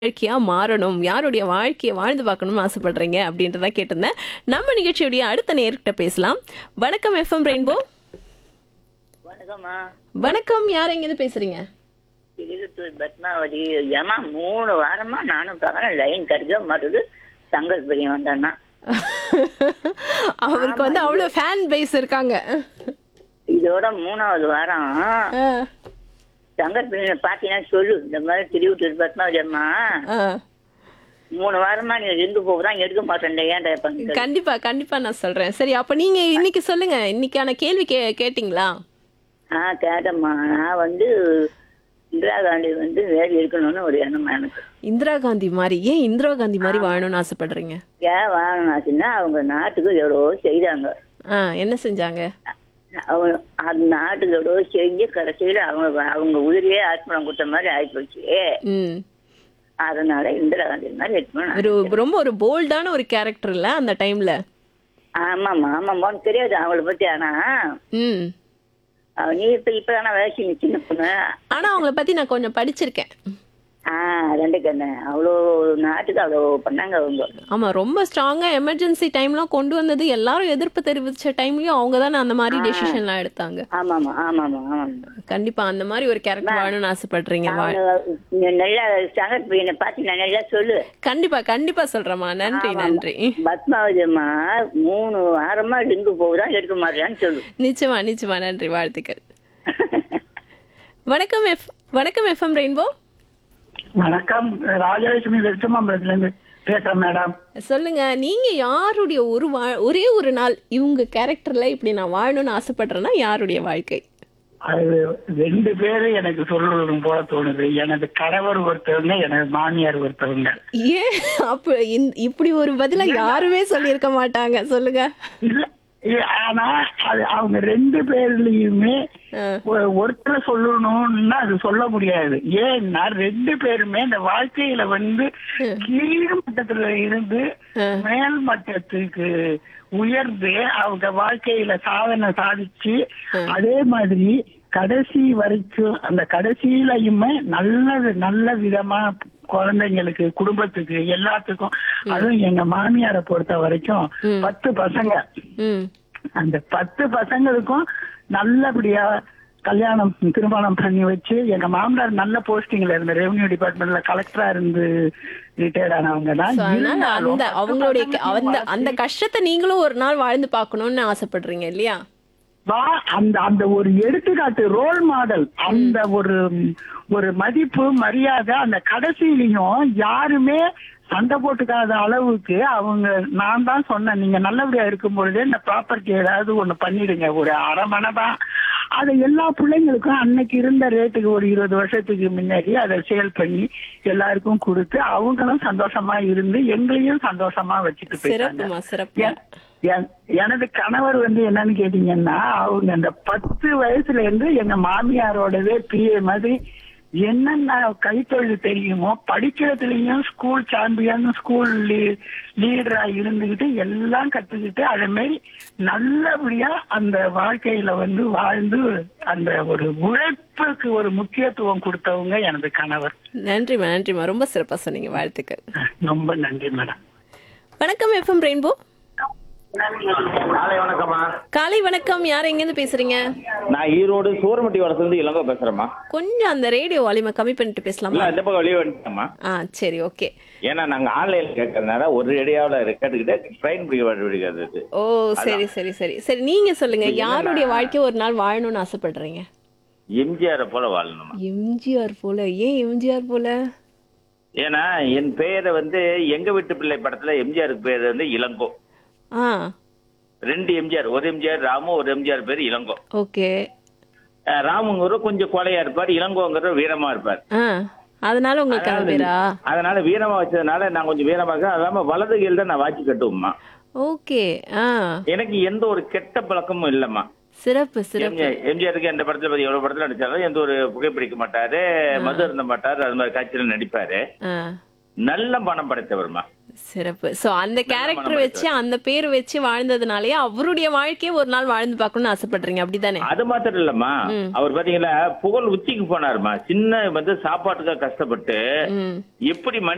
வாழ்க்கையா மாறணும் யாருடைய வாழ்க்கையை வாழ்ந்து பார்க்கணும்னு ஆசைப்படுறீங்க அப்படின்றத கேட்டிருந்தேன் நம்ம நிகழ்ச்சியுடைய அடுத்த நேர்கிட்ட பேசலாம் வணக்கம் எஃப்எம் ரெயின்போ வணக்கம்மா வணக்கம் யார் எங்கேருந்து பேசுறீங்க திருத்தூர் பத்மாவதி ஏமா மூணு வாரமா நானும் பார்க்கறேன் லைன் கிடைக்க மாட்டுது தங்கல் பிரியம் வந்தான்னா அவருக்கு வந்து அவ்வளவு ஃபேன் பேஸ் இருக்காங்க இதோட மூணாவது வாரம் ஆ, தங்கல் பிரியம் பார்த்தீங்கன்னா சொல்லு இந்த மாதிரி திருவிட்டூர் பத்மாவதி அம்மா ஆ. மூணு வாரமா நீ ரிங்கு போகுதான் எடுக்க மாட்டேன் ஏன்டா பண்ணி கண்டிப்பா கண்டிப்பா நான் சொல்றேன் சரி அப்ப நீங்க இன்னைக்கு சொல்லுங்க இன்னைக்கான கேள்வி கே கேட்டிங்களா ஆ கேட்டம்மா நான் வந்து இந்திரா காந்தி வந்து வேலை இருக்கணும்னு ஒரு எண்ணம் எனக்கு இந்திரா காந்தி மாதிரி ஏன் இந்திரா காந்தி மாதிரி வாழணும்னு ஆசைப்படுறீங்க ஏன் வாங்கினாச்சுன்னா அவங்க நாட்டுக்கு எவ்வளோ செய்தாங்க ஆ என்ன செஞ்சாங்க அவங்க அந்த நாட்டுக்கு எவ்வளோ செஞ்சு கடைசியில் அவங்க அவங்க உயிரையே ஆத்மனம் கொடுத்த மாதிரி ஆயிப்போச்சு ம் அதனால இந்திரா காந்தி மாதிரி இருக்கணும் ஒரு ரொம்ப ஒரு போல்டான ஒரு கேரக்டர் இல்ல அந்த டைம்ல ஆமாம்மா ஆமாம்மான்னு தெரியாது அவங்கள பத்தி ஆனா ம் அவ- நீ இப்ப இப்பதானே வயசு நீ சின்ன பொண்ணு ஆனா அவங்கள பத்தி நான் கொஞ்சம் படிச்சிருக்கேன் ஆ ரெண்டு கண்ணு அவ்வளோ நாட்டுக்கு அவ்வளோ பண்ணாங்க அவங்க ஆமா ரொம்ப ஸ்ட்ராங்கா எமர்ஜென்சி டைம்லாம் கொண்டு வந்தது எல்லாரும் எதிர்ப்பு தெரிவிச்ச டைம்லயும் அவங்க தானே அந்த மாதிரி டெசிஷன்லாம் எடுத்தாங்க ஆமாம்மா ஆமாம்மா ஆமாம்மா கண்டிப்பா அந்த மாதிரி ஒரு கேரக்டர் வாழணும்னு ஆசைப்படுறீங்க வா- அவங்க நீ நல்லா சங்கத் பையனை பார்த்து நான் நல்லா சொல்லு கண்டிப்பா கண்டிப்பா சொல்றேம்மா நன்றி நன்றி பத்மாவதி அம்மா மூணு வாரமா லிங்கு போகுதான் எடுக்க மாட்டேன்னு சொல்லு நிச்சயமா நிச்சயமா நன்றி வாழ்த்துக்கள் வணக்கம் எஃப் வணக்கம் எஃப்எம் ரெயின்போ வணக்கம் ராஜலட்சுமி வெச்சமாம்பலத்துல இருந்து பேசுறேன் மேடம் சொல்லுங்க நீங்க யாருடைய ஒரு வா ஒரே ஒரு நாள் இவங்க கேரக்டர்ல இப்படி நான் வாழணும்னு ஆசைப்படுறேன்னா யாருடைய வாழ்க்கை அது ரெண்டு பேரு எனக்கு சொல்லணும் போல தோணுது எனது கணவர் ஒருத்தவங்க எனது மாமியார் ஒருத்தவங்க ஏன் அப்ப இந்த- இப்படி ஒரு பதில யாருமே சொல்லியிருக்க மாட்டாங்க சொல்லுங்க இல்ல இல்ல, ஆனா அது அவங்க ரெண்டு பேர்லயுமே ஆ. ஒ- ஒருத்தரை சொல்லணும்னா அது சொல்ல முடியாது ஏன்னா ரெண்டு பேருமே இந்த வாழ்க்கையில வந்து கீழ் மட்டத்துல இருந்து மேல் மட்டத்துக்கு உயர்ந்து அவங்க வாழ்க்கையில சாதனை சாதிச்சு அதே மாதிரி கடைசி வரைக்கும் அந்த கடைசியிலயுமே நல்லது நல்ல விதமா குழந்தைங்களுக்கு குடும்பத்துக்கு எல்லாத்துக்கும் அதுவும் எங்க மாமியாரை பொறுத்த வரைக்கும் பத்து பசங்க ம் அந்த பத்து பசங்களுக்கும் நல்லபடியா கல்யாணம் திருமணம் பண்ணி வச்சு எங்க மாமனார் நல்ல போஸ்டிங்ல இருந்த ரெவன்யூ டிபார்ட்மெண்ட்ல கலெக்டரா இருந்து ரிட்டையர்ட் ஆனவங்க தான் So, அதனால இருந்தாலும் அந்த பத்து அவங்களுடைய பசங்களையும் அந்த அந்த கஷ்டத்தை நீங்களும் ஒரு நாள் வாழ்ந்து பார்க்கணும்னு ஆசைப்படுறீங்க இல்லையா வா அந்த அந்த ஒரு எடுத்துக்காட்டு ரோல் மாடல் அந்த ஒரு ஒரு மதிப்பு மரியாதை அந்த கடைசியிலையும் யாருமே சண்டை போட்டுக்காத அளவுக்கு அவங்க நான் தான் சொன்னேன் நீங்க நல்லபடியா இருக்கும் பொழுதே இந்த ப்ராப்பர்ட்டி ஏதாவது ஒண்ணு பண்ணிடுங்க ஒரு அரை மனை தான் அதை எல்லா பிள்ளைங்களுக்கும் அன்னைக்கு இருந்த ரேட்டுக்கு ஒரு இருபது வருஷத்துக்கு முன்னாடி அதை சேல் பண்ணி எல்லாருக்கும் கொடுத்து அவங்களும் சந்தோஷமா இருந்து எங்களையும் சந்தோஷமா வச்சுட்டு போயிட்டாங்க சிறப்புமா சிறப்பு என்- என்- எனது கணவர் வந்து என்னன்னு கேட்டீங்கன்னா அவங்க அந்த பத்து வயசுல இருந்து எங்க மாமியாரோடவே பிஏ மாதிரி என்னென்ன கைத்தொழில் தெரியுமோ படிக்கிறதுலயும் ஸ்கூல் சாம்பியன் ஸ்கூல் லீடரா இருந்துகிட்டு எல்லாம் கத்துக்கிட்டு அதே மாதிரி நல்லபடியா அந்த வாழ்க்கையில வந்து வாழ்ந்து அந்த ஒரு உழைப்புக்கு ஒரு முக்கியத்துவம் கொடுத்தவங்க எனது கணவர் நன்றிமா நன்றிமா ரொம்ப சிறப்பா சொன்னீங்க வாழ்த்துக்கள் ரொம்ப நன்றி மேடம் வணக்கம் எஃப்எம் ரெயின்போ காலை வணக்கம்மா காலை வணக்கம் யார் எங்கேருந்து பேசுறீங்க நான் ஈரோடு சூரமட்டி வளர்த்துலேருந்து இளங்கோ பேசுறேம்மா கொஞ்சம் அந்த ரேடியோ வால்யூமை கம்மி பண்ணிட்டு இல்ல பேசலாமா இந்த பக்கம் வெளியே வந்துட்டேம்மா ஆ சரி ஓகே ஏன்னா நாங்க ஆன்லைன்ல கேட்கறதுனால ஒரு ரேடியோவில் கேட்டுக்கிட்டு ட்ரெயின் பிடிக்க விடுகிறது ஓ சரி சரி சரி சரி நீங்க சொல்லுங்க யாருடைய வாழ்க்கை ஒரு நாள் வாழணும்னு ஆசைப்படுறீங்க எம்ஜிஆரை போல வாழணுமா எம்ஜிஆர் போல ஏன் எம்ஜிஆர் போல ஏன்னா என் பெயரை வந்து எங்க வீட்டு பிள்ளை படத்துல எம்ஜிஆருக்கு பேர் வந்து இளங்கோ ஆ ரெண்டு எம்ஜிஆர் ஒரு எம்ஜிஆர் ராமு ஒரு எம்ஜிஆர் பேர் இளங்கோ ஓகே அஹ் ராமுங்கிற கொஞ்சம் கொலையா இருப்பார் இளங்கோங்கிற வீரமா இருப்பார் ஆ அதனால உங்களுக்கு அது பேரா அதனால வீரமா வச்சதுனால நான் கொஞ்சம் வீரமா இருக்கேன் அது இல்லாம வலது கையில் தான் நான் வாட்சி கட்டுவோம்மா ஓகே ஆ எனக்கு எந்த ஒரு கெட்ட பழக்கமும் இல்லம்மா சிறப்பு சிறப்பு எம்ஜிஆர் எம்ஜிஆருக்கு எந்த படத்துல பத்தி எவ்வளவு படத்துல நடிச்சாலும் எந்த ஒரு புகைப்பிடிக்க மாட்டாரு மது இருந்த மாட்டாரு அது மாதிரி காட்சியில நடிப்பாரு ஆ நல்ல பணம் படைத்தவர்மா சிறப்பு சோ அந்த கேரக்டர் வச்சு அந்த பேர் வச்சு வாழ்ந்ததுனாலயே அவருடைய வாழ்க்கையை ஒரு நாள் வாழ்ந்து பார்க்கணும்னு ஆசைப்படுறீங்க அப்படிதானே அது மாத்திரம் இல்லம்மா அவர் பாத்தீங்களா புகழ் உச்சிக்கு போனாருமா சின்ன வந்து சாப்பாட்டுக்காக கஷ்டப்பட்டு ம் எப்படி மனுஷன்